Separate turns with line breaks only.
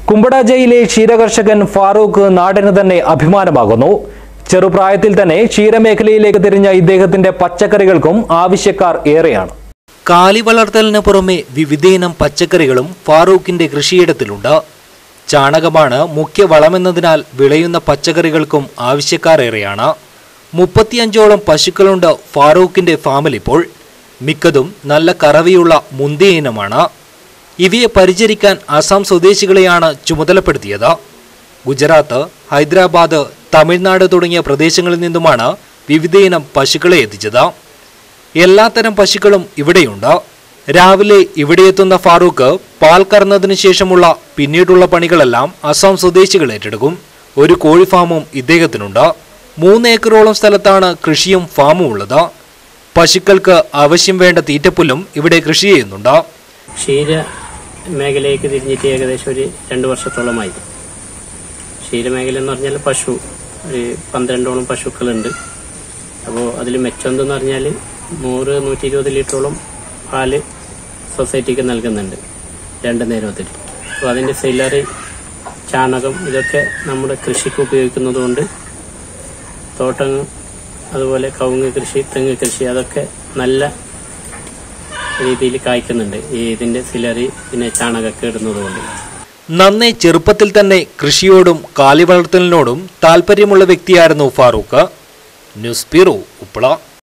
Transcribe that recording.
കുമ്പട ജയിലെ ക്ഷീരകർഷകൻ ഫാറൂഖ് നാടിന് തന്നെ അഭിമാനമാകുന്നു ചെറുപ്രായത്തിൽ തന്നെ ക്ഷീരമേഖലയിലേക്ക് തിരിഞ്ഞ ഇദ്ദേഹത്തിന്റെ പച്ചക്കറികൾക്കും ആവശ്യക്കാർ ഏറെയാണ്
കാലി വളർത്തലിന് പുറമെ വിവിധയിനം പച്ചക്കറികളും ഫാറൂഖിന്റെ കൃഷിയിടത്തിലുണ്ട് ചാണകമാണ് മുഖ്യ വളമെന്നതിനാൽ വിളയുന്ന പച്ചക്കറികൾക്കും ആവശ്യക്കാരേറെയാണ് മുപ്പത്തിയഞ്ചോളം പശുക്കളുണ്ട് ഫാറൂഖിന്റെ ഫാമിലിപ്പോൾ മിക്കതും നല്ല കറവിയുള്ള മുന്തിയ ഇനമാണ് ഇവയെ പരിചരിക്കാൻ അസം സ്വദേശികളെയാണ് ചുമതലപ്പെടുത്തിയത് ഗുജറാത്ത് ഹൈദരാബാദ് തമിഴ്നാട് തുടങ്ങിയ പ്രദേശങ്ങളിൽ നിന്നുമാണ് വിവിധയിനം പശുക്കളെ എത്തിച്ചത് എല്ലാത്തരം പശുക്കളും ഇവിടെയുണ്ട് രാവിലെ ഇവിടെ എത്തുന്ന ഫാറൂഖ് പാൽ കറന്നതിന് ശേഷമുള്ള പിന്നീടുള്ള പണികളെല്ലാം അസം സ്വദേശികൾ ഏറ്റെടുക്കും ഒരു കോഴി ഫാമും ഇദ്ദേഹത്തിനുണ്ട് മൂന്ന് ഏക്കറോളം സ്ഥലത്താണ് കൃഷിയും ഫാമും ഉള്ളത് പശുക്കൾക്ക് ആവശ്യം വേണ്ട തീറ്റപ്പുല്ലും ഇവിടെ കൃഷി ചെയ്യുന്നുണ്ട്
ക്ഷീര മേഖലയിലേക്ക് തിരിഞ്ഞിട്ട് ഏകദേശം ഒരു രണ്ട് വർഷത്തോളമായി ക്ഷീരമേഖല എന്ന് പറഞ്ഞാൽ പശു ഒരു പന്ത്രണ്ടോളം പശുക്കളുണ്ട് അപ്പോൾ അതിൽ മെച്ചമെന്തെന്ന് പറഞ്ഞാൽ നൂറ് നൂറ്റി ഇരുപത് ലിറ്ററോളം പാല് സൊസൈറ്റിക്ക് നൽകുന്നുണ്ട് രണ്ട് നേരത്തിൽ അപ്പോൾ അതിൻ്റെ സെയിലറി ചാണകം ഇതൊക്കെ നമ്മുടെ കൃഷിക്ക് ഉപയോഗിക്കുന്നത് കൊണ്ട് തോട്ടം അതുപോലെ കവുങ്ങ് കൃഷി തെങ്ങ് കൃഷി അതൊക്കെ നല്ല രീതിയിൽ കായ്ക്കുന്നുണ്ട് ഈ ഇതിന്റെ സിലറി പിന്നെ ചാണകമൊക്കെ ഇടുന്നത് കൊണ്ട്
നന്നേ ചെറുപ്പത്തിൽ തന്നെ കൃഷിയോടും കാലി വളർത്തലിനോടും താല്പര്യമുള്ള വ്യക്തിയായിരുന്നു ഫാറൂഖ് ന്യൂസ് ബ്യൂറോ ഉപ്പള